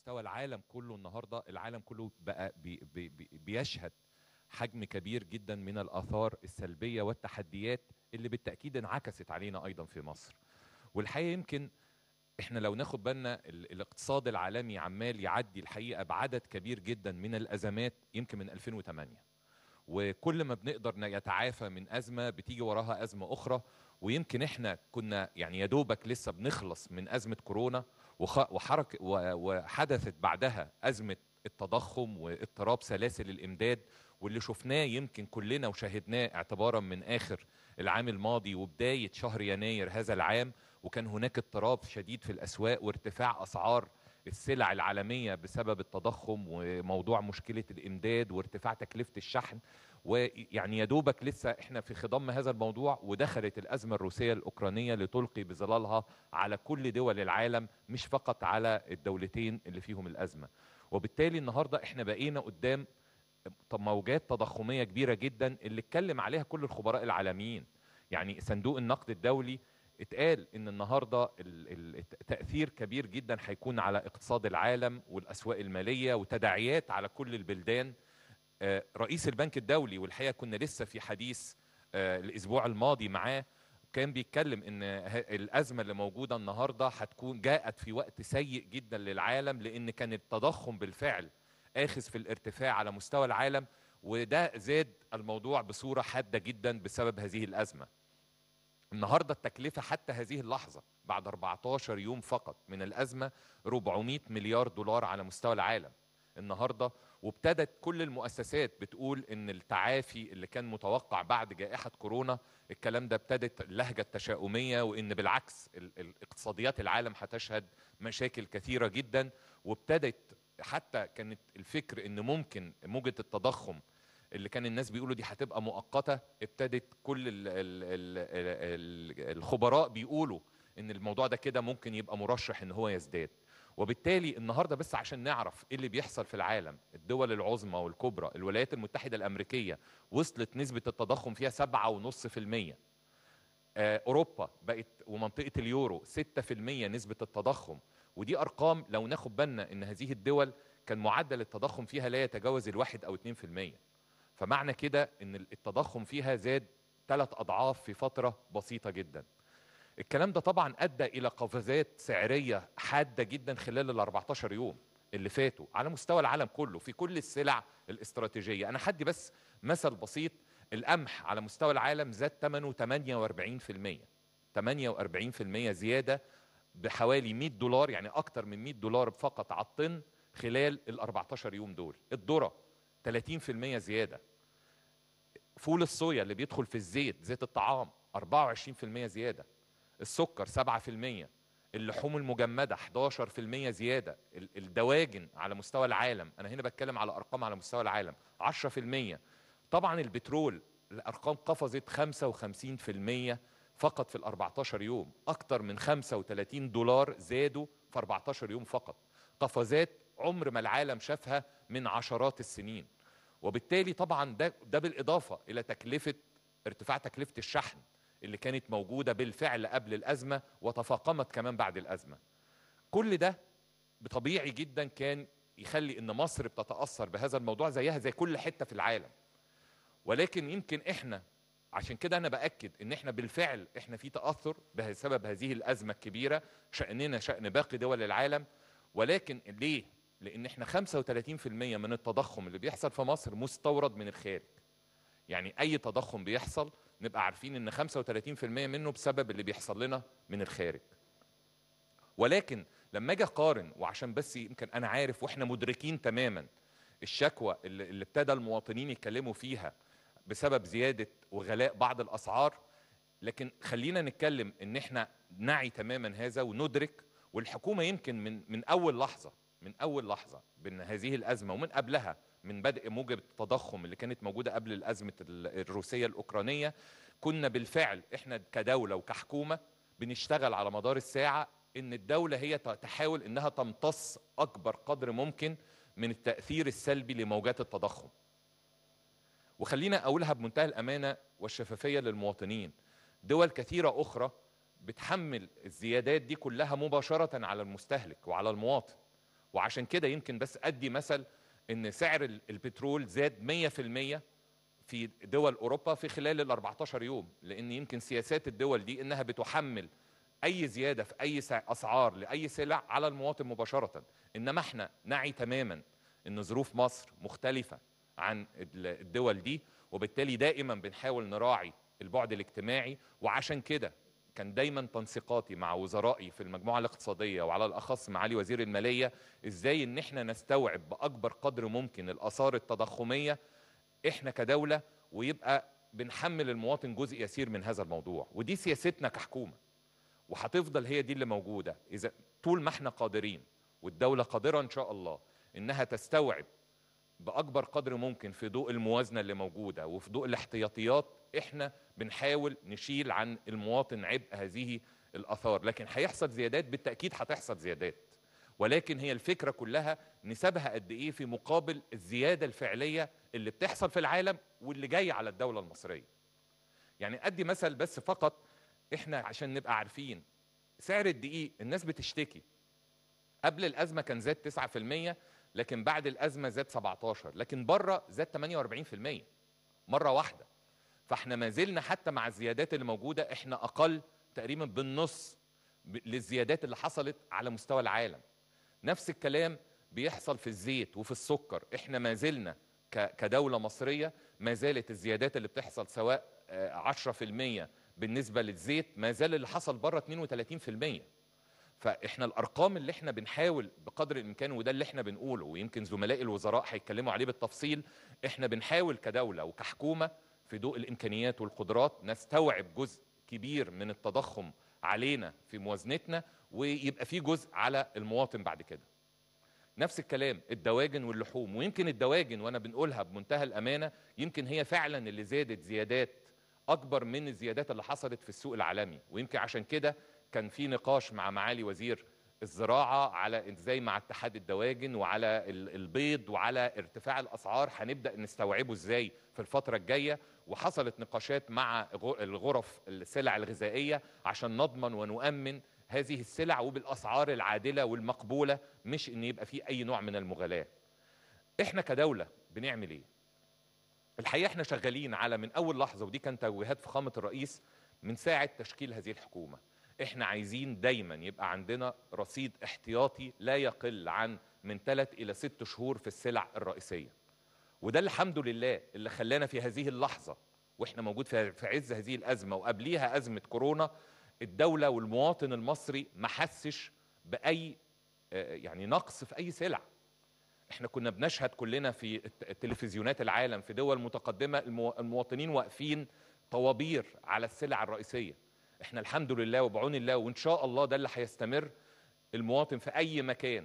مستوى العالم كله النهارده العالم كله بقى بي بي بي بيشهد حجم كبير جدا من الاثار السلبيه والتحديات اللي بالتاكيد انعكست علينا ايضا في مصر والحقيقه يمكن احنا لو ناخد بالنا ال- الاقتصاد العالمي عمال يعدي الحقيقه بعدد كبير جدا من الازمات يمكن من 2008 وكل ما بنقدر يتعافى من ازمه بتيجي وراها ازمه اخرى ويمكن احنا كنا يعني يا دوبك لسه بنخلص من ازمه كورونا وخ- وحرك و- وحدثت بعدها ازمه التضخم واضطراب سلاسل الامداد واللي شفناه يمكن كلنا وشاهدناه اعتبارا من اخر العام الماضي وبدايه شهر يناير هذا العام وكان هناك اضطراب شديد في الاسواق وارتفاع اسعار السلع العالميه بسبب التضخم وموضوع مشكله الامداد وارتفاع تكلفه الشحن ويعني يا دوبك لسه احنا في خضم هذا الموضوع ودخلت الازمه الروسيه الاوكرانيه لتلقي بظلالها على كل دول العالم مش فقط على الدولتين اللي فيهم الازمه وبالتالي النهارده احنا بقينا قدام طب موجات تضخميه كبيره جدا اللي اتكلم عليها كل الخبراء العالميين يعني صندوق النقد الدولي اتقال ان النهارده ال- ال- التاثير كبير جدا هيكون على اقتصاد العالم والاسواق الماليه وتداعيات على كل البلدان آه، رئيس البنك الدولي والحقيقه كنا لسه في حديث آه، الاسبوع الماضي معاه كان بيتكلم ان ه- الازمه اللي موجوده النهارده هتكون جاءت في وقت سيء جدا للعالم لان كان التضخم بالفعل اخذ في الارتفاع على مستوى العالم وده زاد الموضوع بصوره حاده جدا بسبب هذه الازمه. النهارده التكلفه حتى هذه اللحظه بعد 14 يوم فقط من الازمه 400 مليار دولار على مستوى العالم. النهارده وابتدت كل المؤسسات بتقول ان التعافي اللي كان متوقع بعد جائحه كورونا الكلام ده ابتدت اللهجه التشاؤميه وان بالعكس ال- ال- اقتصاديات العالم هتشهد مشاكل كثيره جدا وابتدت حتى كانت الفكر ان ممكن موجه التضخم اللي كان الناس بيقولوا دي هتبقى مؤقته ابتدت كل ال ال ال ال الخبراء بيقولوا ان الموضوع ده كده ممكن يبقى مرشح ان هو يزداد وبالتالي النهارده بس عشان نعرف ايه اللي بيحصل في العالم الدول العظمى والكبرى الولايات المتحده الامريكيه وصلت نسبه التضخم فيها 7.5% آه، اوروبا بقت ومنطقه اليورو 6% نسبه التضخم ودي ارقام لو ناخد بالنا ان هذه الدول كان معدل التضخم فيها لا يتجاوز الواحد او 2% فمعنى كده ان التضخم فيها زاد ثلاث اضعاف في فتره بسيطه جدا الكلام ده طبعا ادى الى قفزات سعريه حاده جدا خلال ال 14 يوم اللي فاتوا على مستوى العالم كله في كل السلع الاستراتيجيه انا حدي بس مثل بسيط القمح على مستوى العالم زاد ثمنه 48% 48% زياده بحوالي 100 دولار يعني اكتر من 100 دولار فقط على الطن خلال ال 14 يوم دول الذره 30% زياده فول الصويا اللي بيدخل في الزيت زيت الطعام 24% زياده السكر 7% اللحوم المجمده 11% زياده ال- الدواجن على مستوى العالم انا هنا بتكلم على ارقام على مستوى العالم 10% طبعا البترول الارقام قفزت 55% فقط في ال 14 يوم اكتر من 35 دولار زادوا في 14 يوم فقط قفزات عمر ما العالم شافها من عشرات السنين وبالتالي طبعا ده ده بالاضافه الى تكلفه ارتفاع تكلفه الشحن اللي كانت موجوده بالفعل قبل الازمه وتفاقمت كمان بعد الازمه. كل ده بطبيعي جدا كان يخلي ان مصر بتتاثر بهذا الموضوع زيها زي كل حته في العالم. ولكن يمكن احنا عشان كده انا باكد ان احنا بالفعل احنا في تاثر بسبب هذه الازمه الكبيره شاننا شان باقي دول العالم ولكن ليه؟ لان احنا 35% من التضخم اللي بيحصل في مصر مستورد من الخارج. يعني اي تضخم بيحصل نبقى عارفين ان 35% منه بسبب اللي بيحصل لنا من الخارج. ولكن لما اجي اقارن وعشان بس يمكن انا عارف واحنا مدركين تماما الشكوى اللي اللي ابتدى المواطنين يتكلموا فيها بسبب زياده وغلاء بعض الاسعار لكن خلينا نتكلم ان احنا نعي تماما هذا وندرك والحكومه يمكن من من اول لحظه من اول لحظه بان هذه الازمه ومن قبلها من بدء موجة التضخم اللي كانت موجوده قبل الازمه ال- الروسيه الاوكرانيه كنا بالفعل احنا كدوله وكحكومه بنشتغل على مدار الساعه ان الدوله هي ت- تحاول انها تمتص اكبر قدر ممكن من التاثير السلبي لموجات التضخم وخلينا اقولها بمنتهى الامانه والشفافيه للمواطنين دول كثيره اخرى بتحمل الزيادات دي كلها مباشره على المستهلك وعلى المواطن وعشان كده يمكن بس ادي مثل ان سعر ال- البترول زاد 100% في دول اوروبا في خلال ال 14 يوم لان يمكن سياسات الدول دي انها بتحمل اي زياده في اي سع- اسعار لاي سلع على المواطن مباشره انما احنا نعي تماما ان ظروف مصر مختلفه عن ال- الدول دي وبالتالي دائما بنحاول نراعي البعد الاجتماعي وعشان كده كان دايما تنسيقاتي مع وزرائي في المجموعه الاقتصاديه وعلى الاخص معالي وزير الماليه ازاي ان احنا نستوعب باكبر قدر ممكن الاثار التضخميه احنا كدوله ويبقى بنحمل المواطن جزء يسير من هذا الموضوع ودي سياستنا كحكومه وهتفضل هي دي اللي موجوده اذا طول ما احنا قادرين والدوله قادره ان شاء الله انها تستوعب باكبر قدر ممكن في ضوء الموازنه اللي موجوده وفي ضوء الاحتياطيات احنا بنحاول نشيل عن المواطن عبء هذه الاثار لكن هيحصل زيادات بالتاكيد هتحصل زيادات ولكن هي الفكره كلها نسبها قد ايه في مقابل الزياده الفعليه اللي بتحصل في العالم واللي جاي على الدوله المصريه يعني ادي مثل بس فقط احنا عشان نبقى عارفين سعر الدقيق الناس بتشتكي قبل الازمه كان زاد 9% لكن بعد الازمه زاد 17 لكن بره زاد 48% مره واحده فاحنا ما زلنا حتى مع الزيادات اللي موجوده احنا اقل تقريبا بالنص ب- للزيادات اللي حصلت على مستوى العالم نفس الكلام بيحصل في الزيت وفي السكر احنا ما زلنا ك- كدوله مصريه ما زالت الزيادات اللي بتحصل سواء آه، 10% بالنسبه للزيت ما زال اللي حصل بره 32% فاحنا الارقام اللي احنا بنحاول بقدر الامكان وده اللي احنا بنقوله ويمكن زملاء الوزراء هيتكلموا عليه بالتفصيل احنا بنحاول كدوله وكحكومه في ضوء الامكانيات والقدرات نستوعب جزء كبير من التضخم علينا في موازنتنا ويبقى في جزء على المواطن بعد كده نفس الكلام الدواجن واللحوم ويمكن الدواجن وانا بنقولها بمنتهى الامانه يمكن هي فعلا اللي زادت زيادات اكبر من الزيادات اللي حصلت في السوق العالمي ويمكن عشان كده كان في نقاش مع معالي وزير الزراعه على ازاي مع اتحاد الدواجن وعلى ال- البيض وعلى ارتفاع الاسعار هنبدا نستوعبه ازاي في الفتره الجايه وحصلت نقاشات مع غ- الغرف السلع الغذائيه عشان نضمن ونؤمن هذه السلع وبالاسعار العادله والمقبوله مش ان يبقى في اي نوع من المغالاه احنا كدوله بنعمل ايه الحقيقه احنا شغالين على من اول لحظه ودي كانت توجيهات فخامه الرئيس من ساعه تشكيل هذه الحكومه احنا عايزين دايما يبقى عندنا رصيد احتياطي لا يقل عن من ثلاث الى ست شهور في السلع الرئيسيه وده الحمد لله اللي خلانا في هذه اللحظه واحنا موجود في في عز هذه الازمه وقبليها ازمه كورونا الدوله والمواطن المصري ما حسش باي آه، يعني نقص في اي سلع احنا كنا بنشهد كلنا في الت- تلفزيونات العالم في دول متقدمه المو- المواطنين واقفين طوابير على السلع الرئيسيه احنا الحمد لله وبعون الله وان شاء الله ده اللي هيستمر المواطن في اي مكان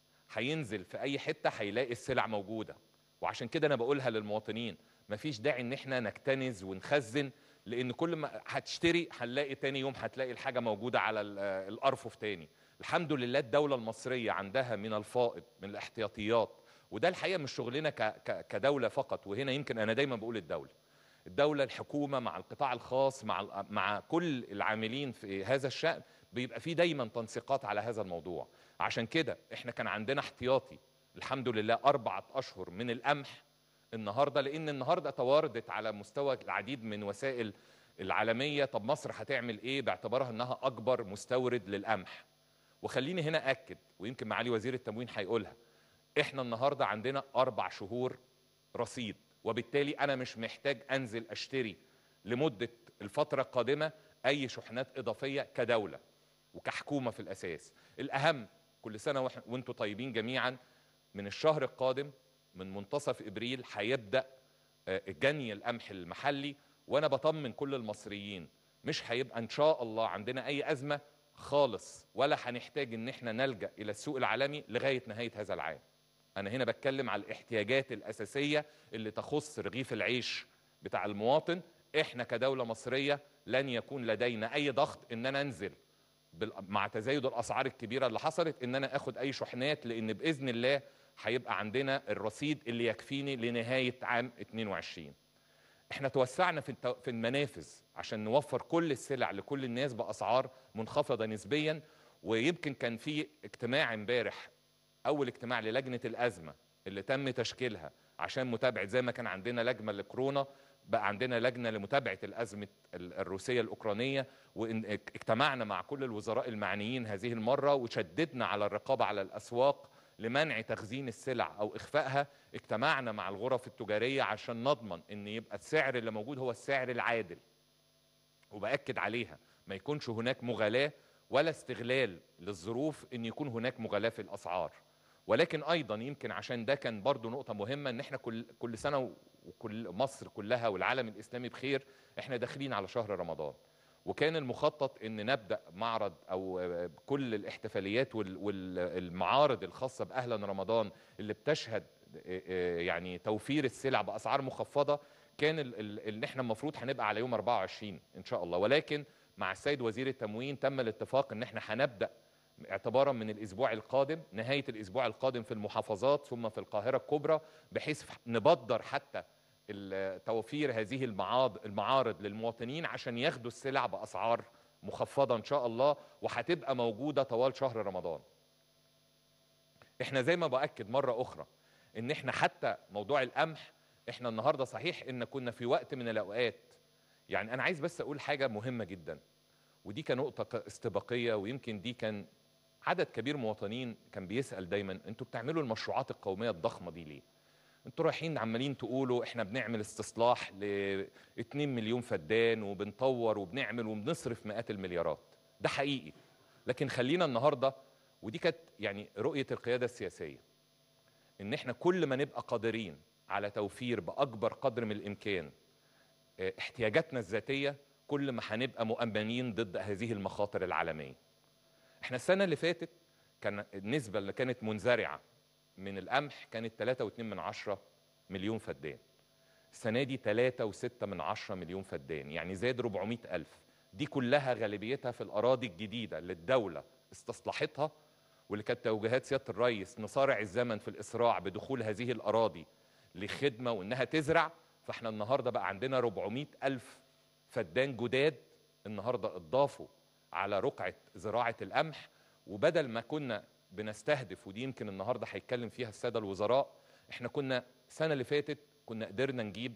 هينزل في اي حته هيلاقي السلع موجوده وعشان كده انا بقولها للمواطنين مفيش داعي ان احنا نكتنز ونخزن لان كل ما هتشتري هنلاقي تاني يوم هتلاقي الحاجه موجوده على ال- الارفف تاني الحمد لله الدوله المصريه عندها من الفائض من الاحتياطيات وده الحقيقه مش شغلنا ك- ك- كدوله فقط وهنا يمكن انا دايما بقول الدوله الدوله الحكومه مع القطاع الخاص مع ال- مع كل العاملين في هذا الشان بيبقى في دايما تنسيقات على هذا الموضوع عشان كده احنا كان عندنا احتياطي الحمد لله أربعة أشهر من القمح النهاردة لأن النهاردة تواردت على مستوى العديد من وسائل العالمية طب مصر هتعمل إيه باعتبارها أنها أكبر مستورد للقمح وخليني هنا أكد ويمكن معالي وزير التموين هيقولها إحنا النهاردة عندنا أربع شهور رصيد وبالتالي أنا مش محتاج أنزل أشتري لمدة الفترة القادمة أي شحنات إضافية كدولة وكحكومة في الأساس الأهم كل سنة وإحنا- وانتم طيبين جميعا من الشهر القادم من منتصف ابريل هيبدا آه، جني القمح المحلي وانا بطمن كل المصريين مش هيبقى ان شاء الله عندنا اي ازمه خالص ولا هنحتاج ان احنا نلجا الى السوق العالمي لغايه نهايه هذا العام انا هنا بتكلم على الاحتياجات الاساسيه اللي تخص رغيف العيش بتاع المواطن احنا كدوله مصريه لن يكون لدينا اي ضغط ان انا انزل بال- مع تزايد الاسعار الكبيره اللي حصلت ان انا اخد اي شحنات لان باذن الله هيبقى عندنا الرصيد اللي يكفيني لنهايه عام 22 احنا توسعنا في التو... في المنافذ عشان نوفر كل السلع لكل الناس باسعار منخفضه نسبيا ويمكن كان في اجتماع امبارح اول اجتماع للجنه الازمه اللي تم تشكيلها عشان متابعه زي ما كان عندنا لجنه لكورونا بقى عندنا لجنه لمتابعه الازمه الروسيه الاوكرانيه واجتمعنا مع كل الوزراء المعنيين هذه المره وشددنا على الرقابه على الاسواق لمنع تخزين السلع او اخفائها اجتمعنا مع الغرف التجاريه عشان نضمن ان يبقى السعر اللي موجود هو السعر العادل وباكد عليها ما يكونش هناك مغالاه ولا استغلال للظروف ان يكون هناك مغالاه في الاسعار ولكن ايضا يمكن عشان ده كان برضو نقطه مهمه ان احنا كل كل سنه وكل مصر كلها والعالم الاسلامي بخير احنا داخلين على شهر رمضان وكان المخطط ان نبدا معرض او كل الاحتفاليات والمعارض الخاصه باهلا رمضان اللي بتشهد يعني توفير السلع باسعار مخفضه كان اللي احنا المفروض هنبقى على يوم 24 ان شاء الله ولكن مع السيد وزير التموين تم الاتفاق ان احنا هنبدا اعتبارا من الاسبوع القادم نهايه الاسبوع القادم في المحافظات ثم في القاهره الكبرى بحيث نبدر حتى توفير هذه المعارض المعارض للمواطنين عشان ياخدوا السلع باسعار مخفضه ان شاء الله وهتبقى موجوده طوال شهر رمضان. احنا زي ما باكد مره اخرى ان احنا حتى موضوع القمح احنا النهارده صحيح ان كنا في وقت من الاوقات يعني انا عايز بس اقول حاجه مهمه جدا ودي كنقطه استباقيه ويمكن دي كان عدد كبير مواطنين كان بيسال دايما انتوا بتعملوا المشروعات القوميه الضخمه دي ليه؟ انتوا رايحين عمالين تقولوا احنا بنعمل استصلاح ل 2 مليون فدان وبنطور وبنعمل وبنصرف مئات المليارات ده حقيقي لكن خلينا النهارده ودي كانت يعني رؤيه القياده السياسيه ان احنا كل ما نبقى قادرين على توفير باكبر قدر من الامكان احتياجاتنا الذاتيه كل ما هنبقى مؤمنين ضد هذه المخاطر العالميه احنا السنه اللي فاتت كان النسبه اللي كانت منزرعه من القمح كانت 3.2 من عشرة مليون فدان السنة دي 3.6 من عشرة مليون فدان يعني زاد 400 ألف دي كلها غالبيتها في الأراضي الجديدة اللي الدولة استصلحتها واللي كانت توجيهات سيادة الرئيس نصارع الزمن في الإسراع بدخول هذه الأراضي لخدمة وإنها تزرع فإحنا النهاردة بقى عندنا 400 ألف فدان جداد النهاردة اضافوا على رقعة زراعة القمح وبدل ما كنا بنستهدف ودي يمكن النهارده هيتكلم فيها الساده الوزراء احنا كنا السنه اللي فاتت كنا قدرنا نجيب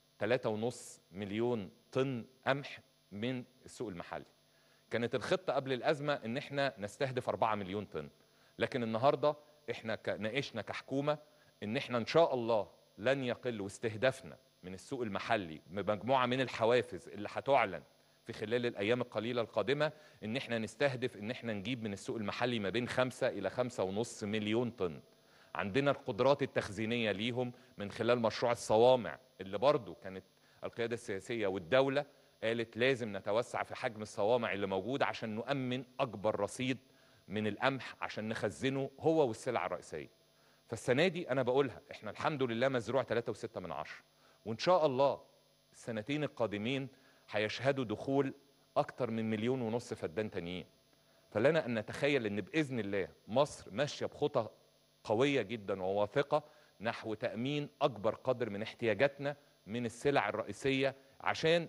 3.5 مليون طن قمح من السوق المحلي كانت الخطه قبل الازمه ان احنا نستهدف 4 مليون طن لكن النهارده احنا ناقشنا كحكومه ان احنا ان شاء الله لن يقل واستهدافنا من السوق المحلي بمجموعه من الحوافز اللي هتعلن في خلال الايام القليله القادمه ان احنا نستهدف ان احنا نجيب من السوق المحلي ما بين خمسة الى خمسة ونص مليون طن عندنا القدرات التخزينيه ليهم من خلال مشروع الصوامع اللي برضو كانت القياده السياسيه والدوله قالت لازم نتوسع في حجم الصوامع اللي موجوده عشان نؤمن اكبر رصيد من القمح عشان نخزنه هو والسلع الرئيسيه فالسنه دي انا بقولها احنا الحمد لله مزروع 3.6 من عشرة وان شاء الله السنتين القادمين هيشهدوا دخول أكتر من مليون ونص فدان تانيين فلنا أن نتخيل أن بإذن الله مصر ماشية بخطى قوية جدا وواثقة نحو تأمين أكبر قدر من احتياجاتنا من السلع الرئيسية عشان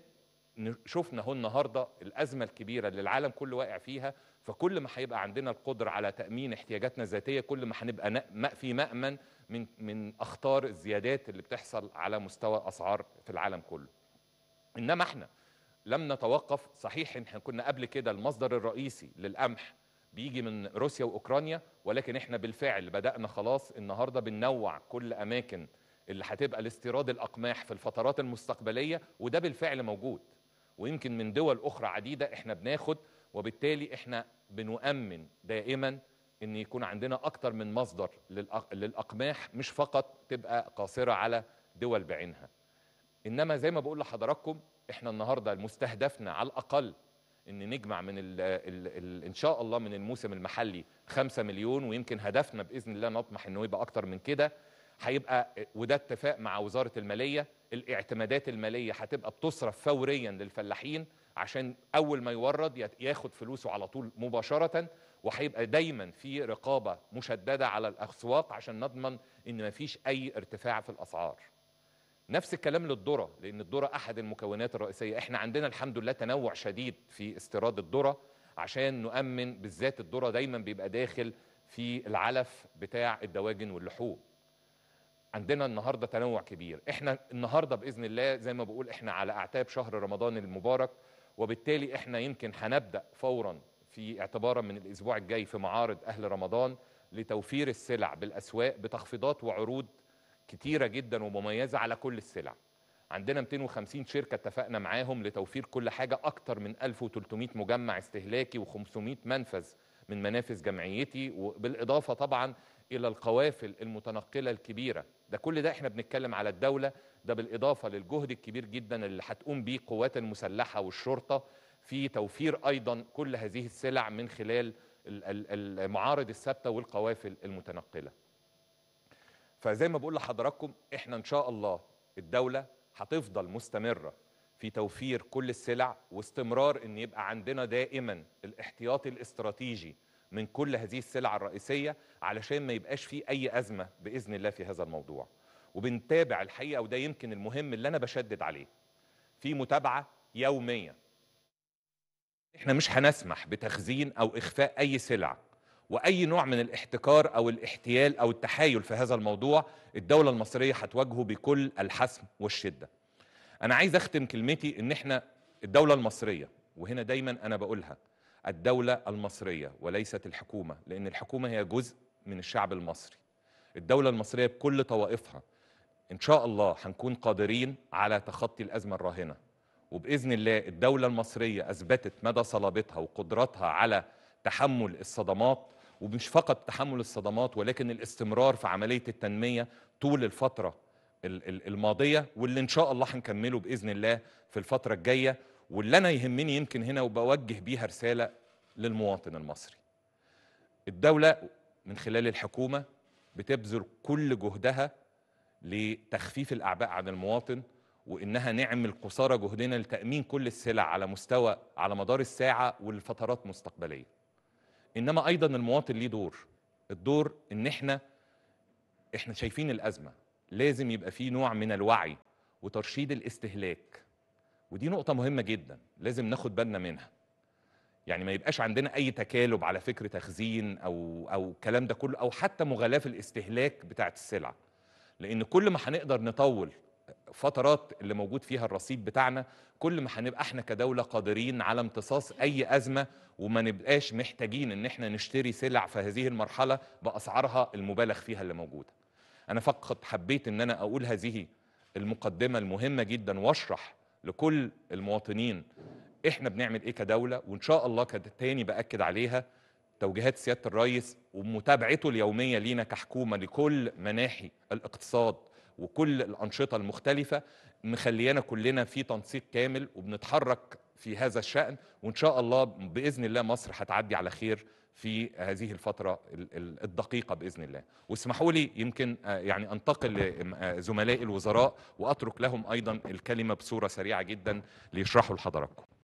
شفنا هو النهاردة الأزمة الكبيرة اللي العالم كله واقع فيها فكل ما هيبقى عندنا القدرة على تأمين احتياجاتنا الذاتية كل ما هنبقى في مأمن من من أخطار الزيادات اللي بتحصل على مستوى أسعار في العالم كله إنما احنا لم نتوقف صحيح ان احنا كنا قبل كده المصدر الرئيسي للقمح بيجي من روسيا واوكرانيا ولكن احنا بالفعل بدانا خلاص النهارده بننوع كل اماكن اللي هتبقى لاستيراد الاقماح في الفترات المستقبليه وده بالفعل موجود ويمكن من دول اخرى عديده احنا بناخد وبالتالي احنا بنؤمن دائما ان يكون عندنا اكتر من مصدر للاقماح مش فقط تبقى قاصره على دول بعينها انما زي ما بقول لحضراتكم احنا النهارده مستهدفنا على الاقل ان نجمع من ال ال ال ان شاء الله من الموسم المحلي 5 مليون ويمكن هدفنا باذن الله نطمح انه يبقى اكتر من كده هيبقى وده اتفاق مع وزاره الماليه الاعتمادات الماليه هتبقى بتصرف فوريا للفلاحين عشان اول ما يورد ياخد فلوسه على طول مباشره وهيبقى دايما في رقابه مشدده على الاسواق عشان نضمن ان مفيش اي ارتفاع في الاسعار نفس الكلام للذره لان الذره احد المكونات الرئيسيه احنا عندنا الحمد لله تنوع شديد في استيراد الذره عشان نؤمن بالذات الذره دايما بيبقى داخل في العلف بتاع الدواجن واللحوم عندنا النهارده تنوع كبير احنا النهارده باذن الله زي ما بقول احنا على اعتاب شهر رمضان المبارك وبالتالي احنا يمكن هنبدا فورا في اعتبارا من الاسبوع الجاي في معارض اهل رمضان لتوفير السلع بالاسواق بتخفيضات وعروض كتيره جدا ومميزه على كل السلع عندنا 250 شركه اتفقنا معاهم لتوفير كل حاجه اكتر من 1300 مجمع استهلاكي و500 منفذ من منافذ جمعيتي وبالاضافه طبعا الى القوافل المتنقله الكبيره ده كل ده احنا بنتكلم على الدوله ده بالاضافه للجهد الكبير جدا اللي هتقوم بيه القوات المسلحه والشرطه في توفير ايضا كل هذه السلع من خلال المعارض الثابته والقوافل المتنقله فزي ما بقول لحضراتكم احنا ان شاء الله الدوله هتفضل مستمره في توفير كل السلع واستمرار ان يبقى عندنا دائما الاحتياطي الاستراتيجي من كل هذه السلع الرئيسيه علشان ما يبقاش في اي ازمه باذن الله في هذا الموضوع وبنتابع الحقيقه وده يمكن المهم اللي انا بشدد عليه في متابعه يوميه احنا مش هنسمح بتخزين او اخفاء اي سلع واي نوع من الاحتكار او الاحتيال او التحايل في هذا الموضوع الدوله المصريه هتواجهه بكل الحسم والشده انا عايز اختم كلمتي ان احنا الدوله المصريه وهنا دايما انا بقولها الدوله المصريه وليست الحكومه لان الحكومه هي جزء من الشعب المصري الدوله المصريه بكل طوائفها ان شاء الله هنكون قادرين على تخطي الازمه الراهنه وباذن الله الدوله المصريه اثبتت مدى صلابتها وقدرتها على تحمل الصدمات ومش فقط تحمل الصدمات ولكن الاستمرار في عمليه التنميه طول الفتره الماضيه واللي ان شاء الله هنكمله باذن الله في الفتره الجايه واللي انا يهمني يمكن هنا وبوجه بيها رساله للمواطن المصري الدوله من خلال الحكومه بتبذل كل جهدها لتخفيف الاعباء عن المواطن وانها نعمل قصارى جهدنا لتامين كل السلع على مستوى على مدار الساعه والفترات مستقبليه انما ايضا المواطن ليه دور الدور ان احنا احنا شايفين الازمه لازم يبقى في نوع من الوعي وترشيد الاستهلاك ودي نقطه مهمه جدا لازم ناخد بالنا منها يعني ما يبقاش عندنا اي تكالب على فكر تخزين او او الكلام ده كله او حتى مغالاه في الاستهلاك بتاعه السلع لان كل ما هنقدر نطول فترات اللي موجود فيها الرصيد بتاعنا كل ما هنبقى احنا كدوله قادرين على امتصاص اي ازمه وما نبقاش محتاجين ان احنا نشتري سلع في هذه المرحله باسعارها المبالغ فيها اللي موجوده. انا فقط حبيت ان انا اقول هذه المقدمه المهمه جدا واشرح لكل المواطنين احنا بنعمل ايه كدوله وان شاء الله تاني باكد عليها توجيهات سياده الرئيس ومتابعته اليوميه لينا كحكومه لكل مناحي الاقتصاد وكل الأنشطة المختلفة مخليانا كلنا في تنسيق كامل وبنتحرك في هذا الشأن وإن شاء الله بإذن الله مصر هتعدي على خير في هذه الفترة الدقيقة بإذن الله واسمحوا لي يمكن يعني أنتقل لزملائي الوزراء وأترك لهم أيضا الكلمة بصورة سريعة جدا ليشرحوا لحضراتكم